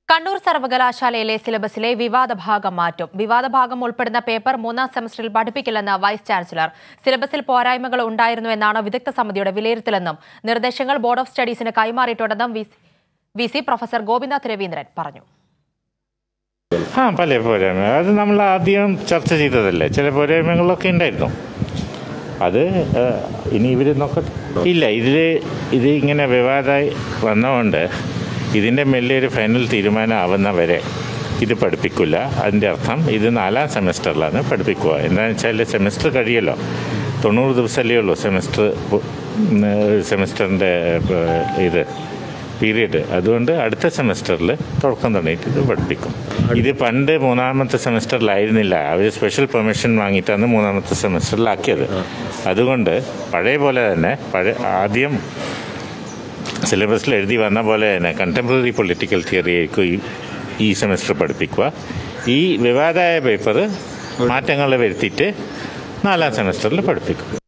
കണ്ണൂർ സർവകലാശാലയിലെ സിലബസിലെ വിവാദ ഭാഗം മാറ്റും വിവാദ ഭാഗം ഉൾപ്പെടുന്ന പേപ്പർ മൂന്നാം സെമസ്റ്ററിൽ പഠിപ്പിക്കില്ലെന്ന് വൈസ് ചാൻസലർ സിലബസിൽ പോരായ്മകൾ ഉണ്ടായിരുന്നുവെന്നാണ് വിദഗ്ധ സമിതിയുടെ വിലയിരുത്തലെന്നും നിർദ്ദേശങ്ങൾ ബോർഡ് ഓഫ് സ്റ്റഡീസിന് കൈമാറിയിട്ടുണ്ടെന്നും V C professor Gopinath Raveendran പറഞ്ഞു ആ പല പോരായ്മ അത് നമ്മൾ ആദ്യം ചർച്ച ചെയ്തതല്ലേ ചില പോരായ്മകളൊക്കെ ഉണ്ടായിരുന്നു അത് ആ, ഇനി ഇവർ നോക്കട്ടെ ഇല്ല ഇതിൽ ഇത് ഇങ്ങനെ വിവാദമായി വന്നതുകൊണ്ട് ഇതിൻ്റെ മേലെ ഒരു ഫൈനൽ തീരുമാനം ആവുന്ന വരെ ഇത് പഠിപ്പിക്കില്ല അതിൻ്റെ അർത്ഥം ഇത് നാലാം സെമസ്റ്ററിലാണ് പഠിപ്പിക്കുക എന്താണെന്ന് വെച്ചാൽ സെമസ്റ്റർ കഴിയല്ലോ തൊണ്ണൂറ് ദിവസമല്ലേ ഉള്ളൂ സെമസ്റ്റർ സെമസ്റ്ററിൻ്റെ ഇത് പീരീഡ് അതുകൊണ്ട് അടുത്ത സെമസ്റ്ററിൽ തുടക്കം തുടങ്ങിയിട്ട് ഇത് പഠിപ്പിക്കും ഇത് പണ്ട് മൂന്നാമത്തെ സെമസ്റ്ററിലായിരുന്നില്ല അവർ സ്പെഷ്യൽ പെർമിഷൻ വാങ്ങിയിട്ടാണ് മൂന്നാമത്തെ സെമസ്റ്ററിലാക്കിയത് അതുകൊണ്ട് പഴയ പോലെ തന്നെ പഴയ ആദ്യം സിലബസിൽ എഴുതി വന്ന പോലെ തന്നെ കണ്ടംപററി പൊളിറ്റിക്കൽ തിയറി ആയിരിക്കും ഈ ഈ സെമസ്റ്റർ പഠിപ്പിക്കുക ഈ വിവാദമായ പേപ്പർ മാറ്റങ്ങൾ വരുത്തിയിട്ട് നാലാം സെമസ്റ്ററിൽ പഠിപ്പിക്കും